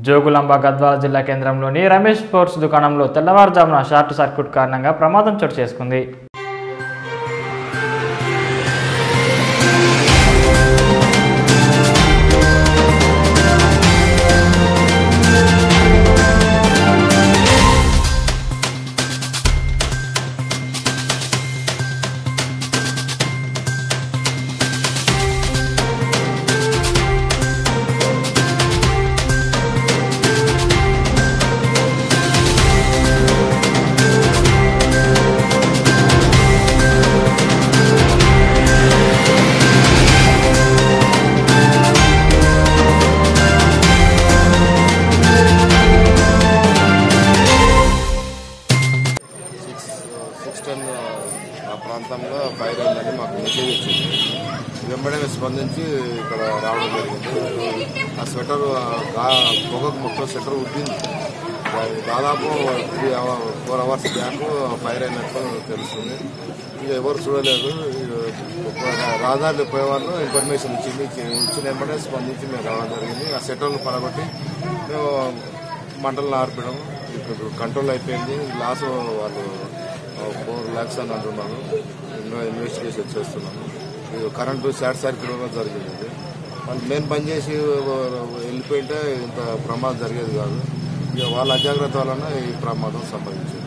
జోగులాంబ గద్వాల జిల్లా కేంద్రంలోని రమేష్ స్పోర్ట్స్ దుకాణంలో తెల్లవారుజామున షార్ట్ సర్క్యూట్ కారణంగా ప్రమాదం చోటు చేసుకుంది సిక్స్ సిక్స్ టెన్ ఆ ప్రాంతంలో ఫైర్ అయిందని మాకు మెసేజ్ వచ్చింది వెంబడే స్పందించి ఇక్కడ రావడం జరిగింది ఆ స్వెటర్ గా- పొగకు మొత్తం స్వెటర్ ఉద్దింది అది దాదాపు three hour four hours back fire అయినట్టు తెలుస్తుంది ఇక ఎవరు చూడలేదు ఇక రహదారులు పోయేవాళ్ళు ఇన్ఫర్మేషన్ ఇచ్చింది ఇచ్చి- ఇచ్చిన వెంబడే స్పందించి మేము రావడం జరిగింది ఆ సెటర్లు పడగొట్టి మేము మంటలు ఆర్పడం ఇప్పుడు కంట్రోల్ అయిపోయింది లాస్ వాళ్ళు ఫోర్ ల్యాక్స్ అని అంటున్నారు ఇంకా ఇన్వెస్టిగేషన్ చేస్తున్నాము ఇది కరెంటు షార్ట్ సర్క్యూట్ కూడా జరిగింది ఇది. వాళ్ళు మెయిన్ బంద్ చేసి వెళ్ళిపోయింటే ఇంత ప్రమాదం జరిగేది కాదు ఇక వాళ్ళ అజాగ్రత్త వలన ఈ ప్రమాదం సంభవించింది